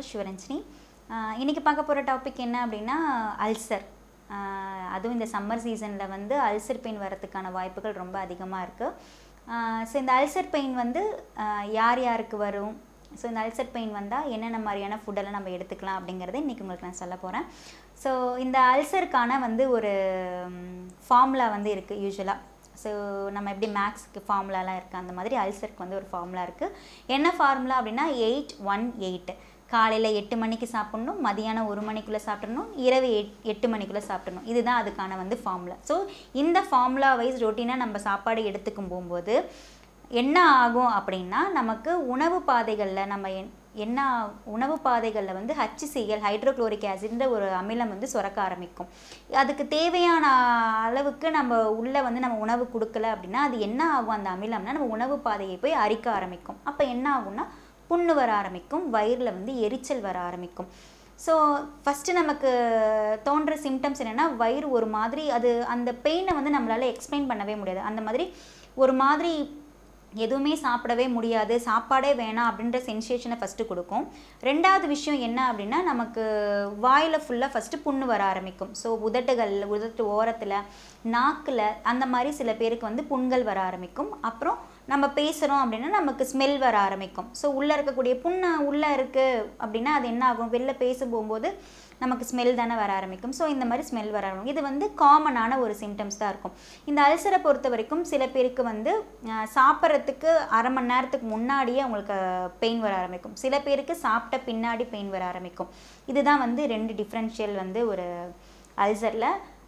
உங்கள் சிவரஞ்சினி ஆஹ் இன்னைக்கு பார்க்க போகிற டாபிக் என்ன அப்படின்னா அல்சர் ஆஹ் அதுவும் இந்த சம்மர் சீசனில் வந்து அல்சர் பெயின் வரதுக்கான வாய்ப்புகள் ரொம்ப அதிகமாக இருக்குது ஸோ இந்த அல்சர் பெயின் வந்து ஆஹ் யார் யாருக்கு வரும் ஸோ இந்த அல்சர் பெயின் வந்தால் என்னென்ன மாதிரியான ஃபுட்டெல்லாம் நம்ம எடுத்துக்கலாம் அப்படிங்கிறத இன்றைக்கி உங்களுக்கு நான் சொல்ல போகிறேன் ஸோ இந்த அல்சருக்கான வந்து ஒரு ஃபார்முலா வந்து இருக்குது யூஸ்வலாக ஸோ நம்ம எப்படி மேக்ஸ்க்கு ஃபார்முலாலாம் இருக்குது அந்த மாதிரி அல்சருக்கு வந்து ஒரு ஃபார்முலா இருக்குது என்ன ஃபார்முலா அப்படின்னா எயிட் ஒன் எயிட் காலையில் எட்டு மணிக்கு சாப்பிட்ணும் மதியானம் ஒரு மணிக்குள்ளே சாப்பிட்றணும் இரவு எட் எட்டு மணிக்குள்ளே சாப்பிட்றணும் இதுதான் அதுக்கான வந்து ஃபார்முலா ஸோ இந்த ஃபார்முலா வைஸ் ரொட்டீனாக நம்ம சாப்பாடு எடுத்துக்கும் போகும்போது என்ன ஆகும் அப்படின்னா நமக்கு உணவு பாதைகளில் நம்ம என் என்ன உணவு பாதைகளில் வந்து ஹச்சிசிஎல் ஹைட்ரோக்ளோரிக் ஆசிட்ன்ற ஒரு அமிலம் வந்து சுரக்க ஆரம்பிக்கும் அதுக்கு தேவையான அளவுக்கு நம்ம உள்ளே வந்து நம்ம உணவு கொடுக்கல அப்படின்னா அது என்ன ஆகும் அந்த அமிலம்னா நம்ம உணவு பாதையை போய் அரிக்க ஆரம்பிக்கும் அப்போ என்ன ஆகும்னா புண்ணு வர ஆரம்பிக்கும் வயிறில் வந்து எரிச்சல் வர ஆரம்பிக்கும் ஸோ ஃபஸ்ட்டு நமக்கு தோன்ற சிம்டம்ஸ் என்னென்னா வயிறு ஒரு மாதிரி அது அந்த பெயினை வந்து நம்மளால் எக்ஸ்பிளைன் பண்ணவே முடியாது அந்த மாதிரி ஒரு மாதிரி எதுவுமே சாப்பிடவே முடியாது சாப்பாடே வேணாம் அப்படின்ற சென்சேஷனை ஃபஸ்ட்டு கொடுக்கும் ரெண்டாவது விஷயம் என்ன அப்படின்னா நமக்கு வாயில் ஃபுல்லாக ஃபஸ்ட்டு புண்ணு வர ஆரம்பிக்கும் ஸோ உதட்டுகள் உதட்டு ஓரத்தில் நாக்கில் அந்த மாதிரி சில பேருக்கு வந்து புண்கள் வர ஆரம்பிக்கும் அப்புறம் நம்ம பேசுகிறோம் அப்படின்னா நமக்கு ஸ்மெல் வர ஆரம்பிக்கும் ஸோ உள்ளே இருக்கக்கூடிய புண்ணு உள்ளே இருக்குது அப்படின்னா அது என்ன ஆகும் வெளில பேச போகும்போது நமக்கு ஸ்மெல் தானே வர ஆரம்பிக்கும் ஸோ இந்த மாதிரி ஸ்மெல் வர ஆரம்பிக்கும் இது வந்து காமனான ஒரு சிம்டம்ஸ் தான் இருக்கும் இந்த அல்சரை பொறுத்த வரைக்கும் சில பேருக்கு வந்து அஹ், சாப்பிட்றதுக்கு அரை மணி நேரத்துக்கு முன்னாடியே அவங்களுக்கு பெயின் வர ஆரம்பிக்கும் சில பேருக்கு சாப்பிட்ட பின்னாடி பெயின் வர ஆரம்பிக்கும் இதுதான் வந்து ரெண்டு டிஃப்ரென்ஷியல் வந்து ஒரு அல்சரில்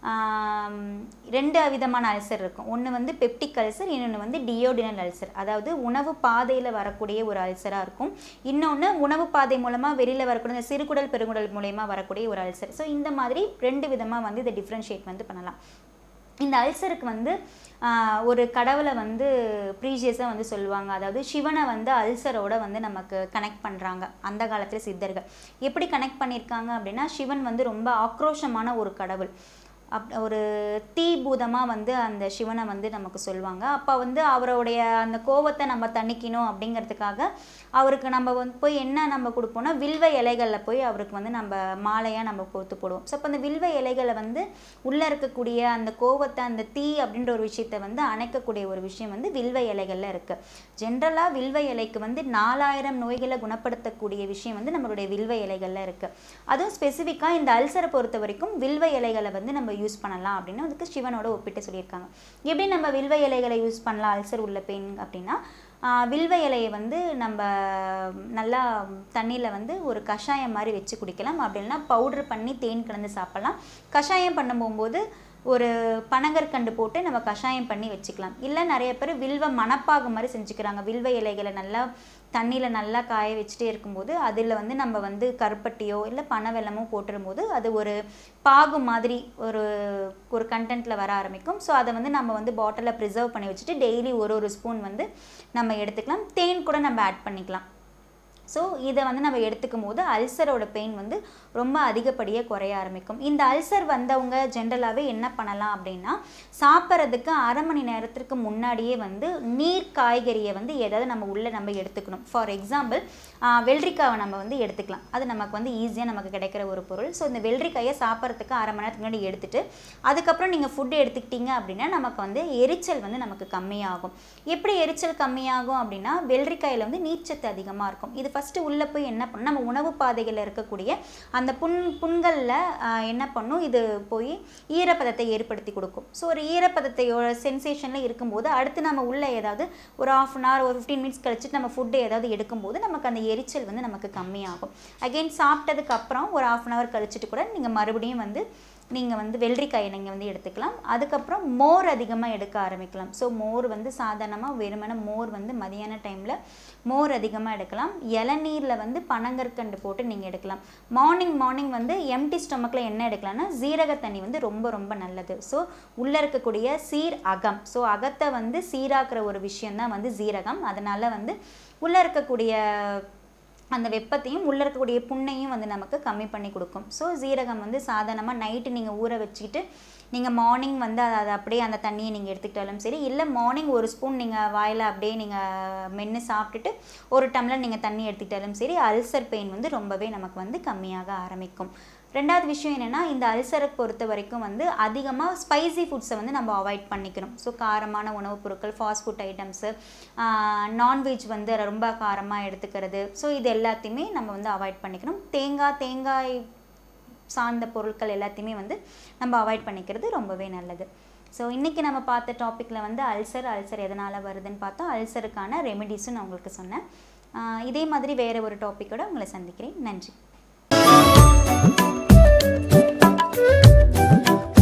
ரெண்டு விதமான அல்சர் இருக்கும் ஒன்று வந்து பெப்டிக் அல்சர் இன்னொன்று வந்து டியோடினல் அல்சர் அதாவது உணவு பாதையில் வரக்கூடிய ஒரு அல்சராக இருக்கும் இன்னொன்று உணவு பாதை மூலமாக வெளியில் வரக்கூடிய இந்த சிறுகுடல் பெருங்குடல் மூலயமா வரக்கூடிய ஒரு அல்சர் ஸோ இந்த மாதிரி ரெண்டு விதமாக வந்து இதை டிஃப்ரென்ஷியேட் வந்து பண்ணலாம் இந்த அல்சருக்கு வந்து ஆஹ், ஒரு கடவுளை வந்து ப்ரீஷியஸாக வந்து சொல்லுவாங்க அதாவது சிவனை வந்து அல்சரோட வந்து நமக்கு கனெக்ட் பண்ணுறாங்க அந்த காலத்தில் சித்தர்கள் எப்படி கனெக்ட் பண்ணியிருக்காங்க அப்படின்னா சிவன் வந்து ரொம்ப ஆக்ரோஷமான ஒரு கடவுள் அப் ஒரு தீ பூதமாக வந்து அந்த சிவனை வந்து நமக்கு சொல்லுவாங்க அப்போ வந்து அவருடைய அந்த கோவத்தை நம்ம தணிக்கணும் அப்படிங்கிறதுக்காக அவருக்கு நம்ம வந்து போய் என்ன நம்ம கொடுப்போம்னா வில்வ இலைகளில் போய் அவருக்கு வந்து நம்ம மாலையாக நம்ம கோத்து போடுவோம் ஸோ அப்போ அந்த வில்வ இலைகளை வந்து உள்ளே இருக்கக்கூடிய அந்த கோவத்தை அந்த தீ அப்படின்ற ஒரு விஷயத்தை வந்து அணைக்கக்கூடிய ஒரு விஷயம் வந்து வில்வ இலைகளில் இருக்குது ஜென்ரலாக வில்வ இலைக்கு வந்து நாலாயிரம் நோய்களை குணப்படுத்தக்கூடிய விஷயம் வந்து நம்மளுடைய வில்வ இலைகளில் இருக்குது அதுவும் ஸ்பெசிஃபிக்காக இந்த அல்சரை பொறுத்த வரைக்கும் வில்வ இலைகளை வந்து நம்ம யூஸ் பண்ணலாம் அப்படின்னு அதுக்கு சிவனோட ஒப்பிட்டு சொல்லியிருக்காங்க எப்படி நம்ம வில்வ இலைகளை யூஸ் பண்ணலாம் அல்சர் உள்ள பெயின் அப்படின்னா ஆஹ் வில்வ இலையை வந்து நம்ம நல்லா தண்ணியில் வந்து ஒரு கஷாயம் மாதிரி வச்சு குடிக்கலாம் அப்படி இல்லைன்னா பவுடர் பண்ணி தேன் கலந்து சாப்பிடலாம் கஷாயம் பண்ண போகும்போது ஒரு பனங்கற்கண்டு போட்டு நம்ம கஷாயம் பண்ணி வச்சுக்கலாம் இல்லை நிறைய பேர் வில்வ மணப்பாகு மாதிரி செஞ்சுக்கிறாங்க வில்வ இலைகளை நல்லா தண்ணியில் நல்லா காய வச்சுட்டே இருக்கும்போது அதில் வந்து நம்ம வந்து கருப்பட்டியோ இல்லை பனை வெல்லமோ போட்டுரும்போது அது ஒரு பாகு மாதிரி ஒரு ஒரு கண்டென்ட்டில் வர ஆரம்பிக்கும் ஸோ அதை வந்து நம்ம வந்து பாட்டிலில் ப்ரிசர்வ் பண்ணி வச்சுட்டு டெய்லி ஒரு ஒரு ஸ்பூன் வந்து நம்ம எடுத்துக்கலாம் தேன் கூட நம்ம ஆட் பண்ணிக்கலாம் ஸோ இதை வந்து நம்ம எடுத்துக்கும் போது அல்சரோட பெயின் வந்து ரொம்ப அதிகப்படியாக குறைய ஆரம்பிக்கும் இந்த அல்சர் வந்தவங்க ஜென்ரலாகவே என்ன பண்ணலாம் அப்படின்னா சாப்பிட்றதுக்கு அரை மணி நேரத்திற்கு முன்னாடியே வந்து நீர் காய்கறியை வந்து ஏதாவது நம்ம உள்ளே நம்ம எடுத்துக்கணும் ஃபார் எக்ஸாம்பிள் வெள்ளரிக்காவை நம்ம வந்து எடுத்துக்கலாம் அது நமக்கு வந்து ஈஸியாக நமக்கு கிடைக்கிற ஒரு பொருள் ஸோ இந்த வெள்ளரிக்காயை சாப்பிட்றதுக்கு அரை மணி நேரத்துக்கு முன்னாடி எடுத்துட்டு அதுக்கப்புறம் நீங்கள் ஃபுட்டு எடுத்துக்கிட்டீங்க அப்படின்னா நமக்கு வந்து எரிச்சல் வந்து நமக்கு கம்மியாகும் எப்படி எரிச்சல் கம்மியாகும் அப்படின்னா வெள்ளரிக்காயில் வந்து நீர்ச்சத்து அதிகமாக இருக்கும் இது ஃபஸ்ட்டு உள்ளே போய் என்ன பண்ணும் நம்ம உணவு பாதைகளில் இருக்கக்கூடிய அந்த புண் புண்களில் என்ன பண்ணும் இது போய் ஈரப்பதத்தை ஏற்படுத்தி கொடுக்கும் ஸோ ஒரு ஈரப்பதத்தையோட சென்சேஷனில் இருக்கும்போது அடுத்து நம்ம உள்ள ஏதாவது ஒரு ஆஃப் அன் ஹவர் ஒரு ஃபிஃப்டீன் மினிட்ஸ் கழிச்சுட்டு நம்ம ஃபுட்டு ஏதாவது எடுக்கும்போது நமக்கு அந்த எரிச்சல் வந்து நமக்கு கம்மியாகும் அகெயின் சாப்பிட்டதுக்கு அப்புறம் ஒரு ஆஃப் அன் ஹவர் கழிச்சிட்டு கூட நீங்கள் மறுபடியும் வந்து நீங்கள் வந்து வெள்ளரிக்காயை நீங்கள் வந்து எடுத்துக்கலாம் அதுக்கப்புறம் மோர் அதிகமாக எடுக்க ஆரம்பிக்கலாம் ஸோ மோர் வந்து சாதாரணமாக வெறுமனே மோர் வந்து மதியான டைமில் மோர் அதிகமாக எடுக்கலாம் இளநீரில் வந்து பனங்கற்கண்டு போட்டு நீங்கள் எடுக்கலாம் மார்னிங் மார்னிங் வந்து எம்டி ஸ்டொமக்கில் என்ன எடுக்கலாம்னா ஜீரக தண்ணி வந்து ரொம்ப ரொம்ப நல்லது ஸோ உள்ளே இருக்கக்கூடிய சீர் அகம் ஸோ அகத்தை வந்து சீராக்குற ஒரு விஷயம் தான் வந்து ஜீரகம் அதனால் வந்து உள்ளே இருக்கக்கூடிய அந்த வெப்பத்தையும் உள்ளே இருக்கக்கூடிய புண்ணையும் வந்து நமக்கு கம்மி பண்ணி கொடுக்கும் ஸோ சீரகம் வந்து சாதாரணமாக நைட்டு நீங்கள் ஊற வச்சுக்கிட்டு நீங்கள் மார்னிங் வந்து அதை அதை அப்படியே அந்த தண்ணியை நீங்கள் எடுத்துக்கிட்டாலும் சரி இல்லை மார்னிங் ஒரு ஸ்பூன் நீங்கள் வாயில் அப்படியே நீங்கள் மென்று சாப்பிட்டுட்டு ஒரு டம்ளர் நீங்கள் தண்ணி எடுத்துக்கிட்டாலும் சரி அல்சர் பெயின் வந்து ரொம்பவே நமக்கு வந்து கம்மியாக ஆரம்பிக்கும் ரெண்டாவது விஷயம் என்னென்னா இந்த அல்சரை பொறுத்த வரைக்கும் வந்து அதிகமாக ஸ்பைசி ஃபுட்ஸை வந்து நம்ம அவாய்ட் பண்ணிக்கணும் ஸோ காரமான உணவுப் பொருட்கள் ஃபாஸ்ட் ஃபுட் ஐட்டம்ஸு நான்வெஜ் வந்து ரொம்ப காரமாக எடுத்துக்கிறது ஸோ இது எல்லாத்தையுமே நம்ம வந்து அவாய்ட் பண்ணிக்கணும் தேங்காய் தேங்காய் சார்ந்த பொருட்கள் எல்லாத்தையுமே வந்து நம்ம அவாய்ட் பண்ணிக்கிறது ரொம்பவே நல்லது ஸோ இன்றைக்கி நம்ம பார்த்த டாப்பிக்கில் வந்து அல்சர் அல்சர் எதனால் வருதுன்னு பார்த்தா அல்சருக்கான ரெமெடிஸும் நான் உங்களுக்கு சொன்னேன் ஆஹ் இதே மாதிரி வேறு ஒரு டாப்பிக்கோட உங்களை சந்திக்கிறேன் நன்றி